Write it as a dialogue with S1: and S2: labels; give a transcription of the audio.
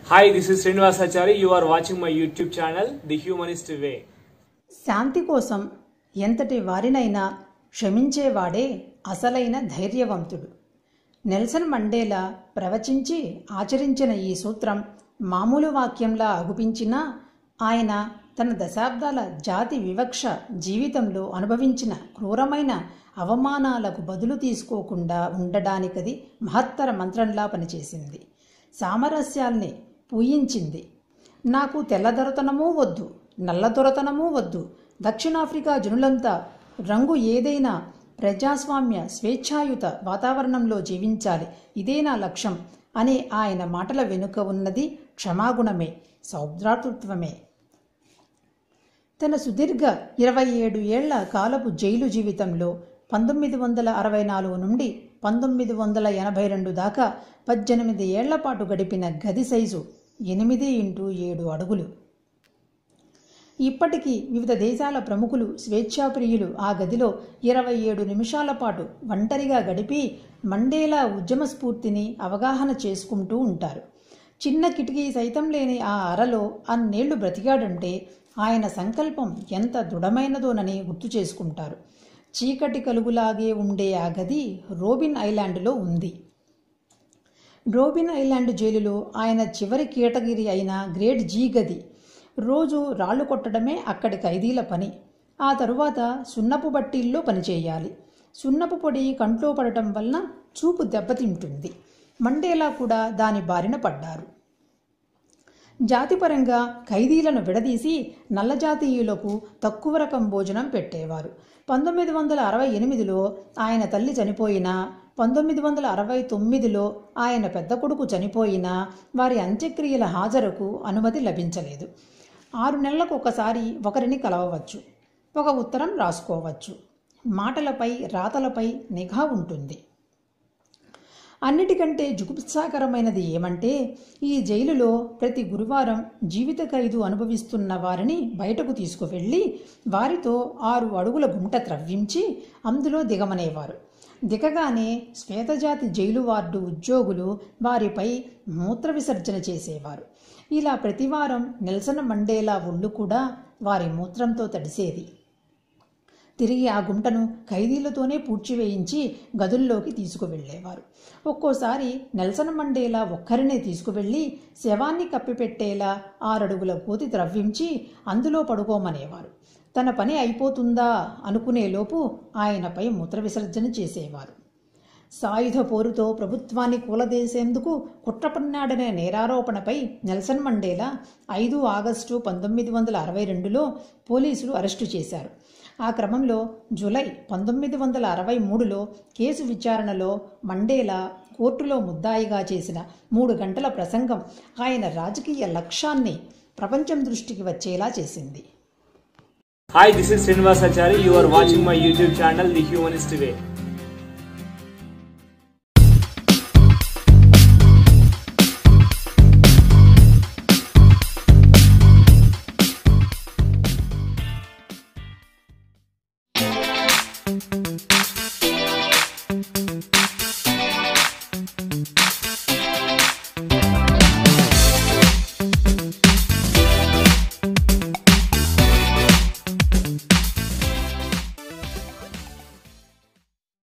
S1: Hi, this is Srinivasachari. You are watching my YouTube channel, The Humanist Way.
S2: శాంతి కోసం ఎంతటి వారినైనా క్షమించేవాడే అసలైన ధైర్యవంతుడు Nelson Mandela ప్రవచించి ఆచరించిన ఈ సూత్రం మామూలు వాక్యంలా అగుపించినా ఆయన తన దశాబ్దాల జాతి వివక్ష జీవితంలో అనుభవించిన క్రూరమైన అవమానాలకు బదులు తీసుకోకుండా ఉండడానికది మహత్తర మంత్రంలా పనిచేసింది సామరస్యాల్ని పూయించింది నాకు తెల్లదొరతనమూ వద్దు నల్లదొరతనమూ వద్దు దక్షిణాఫ్రికా జనులంతా రంగు ఏదైనా ప్రజాస్వామ్య స్వేచ్ఛాయుత వాతావరణంలో జీవించాలి ఇదే నా లక్ష్యం అనే ఆయన మాటల వెనుక ఉన్నది క్షమాగుణమే సౌభ్రాతృత్వమే తన సుదీర్ఘ ఇరవై ఏడు ఏళ్ల కాలపు జైలు జీవితంలో పంతొమ్మిది వందల అరవై నాలుగు నుండి పంతొమ్మిది వందల ఎనభై రెండు దాకా పద్దెనిమిది ఏళ్ల పాటు గడిపిన గది సైజు ఎనిమిది ఇంటూ ఏడు అడుగులు ఇప్పటికీ వివిధ దేశాల ప్రముఖులు స్వేచ్ఛాప్రియులు ఆ గదిలో ఇరవై ఏడు నిమిషాల పాటు ఒంటరిగా గడిపి మండేలా ఉద్యమ స్ఫూర్తిని అవగాహన చేసుకుంటూ ఉంటారు చిన్న కిటికీ సైతం లేని ఆ అరలో అన్నేళ్లు బ్రతికాడంటే ఆయన సంకల్పం ఎంత దృఢమైనదోనని గుర్తు చేసుకుంటారు చీకటి కలుగులాగే ఉండే ఆ గది రోబిన్ ఐలాండ్లో ఉంది రోబిన్ ఐలాండ్ జైలులో ఆయన చివరి కేటగిరి అయిన గ్రేడ్ జీ గది రోజు రాళ్లు కొట్టడమే అక్కడి ఖైదీల పని ఆ తరువాత సున్నపు బట్టీల్లో పనిచేయాలి సున్నపు పొడి కంట్లో పడటం వలన చూపు దెబ్బతింటుంది మండేలా కూడా దాని బారిన పడ్డారు జాతిపరంగా ఖైదీలను విడదీసి నల్లజాతీయులకు తక్కువ రకం భోజనం పెట్టేవారు పంతొమ్మిది వందల అరవై ఎనిమిదిలో ఆయన తల్లి చనిపోయినా పంతొమ్మిది వందల అరవై తొమ్మిదిలో ఆయన పెద్ద కొడుకు చనిపోయినా వారి అంత్యక్రియల హాజరుకు అనుమతి లభించలేదు ఆరు నెలలకు ఒకసారి ఒకరిని కలవవచ్చు ఒక ఉత్తరం రాసుకోవచ్చు మాటలపై రాతలపై నిఘా ఉంటుంది అన్నిటికంటే జుగుప్సాకరమైనది ఏమంటే ఈ జైలులో ప్రతి గురువారం జీవిత ఖైదు అనుభవిస్తున్న వారిని బయటకు తీసుకువెళ్ళి వారితో ఆరు అడుగుల గుంట త్రవ్వించి అందులో దిగమనేవారు దిగగానే శ్వేతజాతి జైలు వార్డు ఉద్యోగులు వారిపై మూత్ర విసర్జన చేసేవారు ఇలా ప్రతివారం నెల్సన్ మండేలా ఒళ్ళు కూడా వారి మూత్రంతో తడిసేది తిరిగి ఆ గుంటను ఖైదీలతోనే పూడ్చివేయించి గదుల్లోకి తీసుకువెళ్ళేవారు ఒక్కోసారి నెల్సన్ మండేలా ఒక్కరినే తీసుకువెళ్ళి శవాన్ని కప్పిపెట్టేలా ఆరడుగుల కోతి త్రవ్వించి అందులో పడుకోమనేవారు తన పని అయిపోతుందా అనుకునేలోపు ఆయనపై మూత్ర విసర్జన చేసేవారు సాయుధ పోరుతో ప్రభుత్వాన్ని కూలదేసేందుకు కుట్రపన్నాడనే నేరారోపణపై నెల్సన్ మండేలా ఐదు ఆగస్టు పంతొమ్మిది వందల అరవై రెండులో పోలీసులు అరెస్టు చేశారు ఆ క్రమంలో జూలై పంతొమ్మిది వందల అరవై మూడులో కేసు విచారణలో మండేలా కోర్టులో ముద్దాయిగా చేసిన మూడు గంటల ప్రసంగం ఆయన రాజకీయ లక్ష్యాన్ని ప్రపంచం దృష్టికి వచ్చేలా చేసింది
S1: Hi, this is Srinivasachari. You are watching my YouTube channel, The Humanist Way.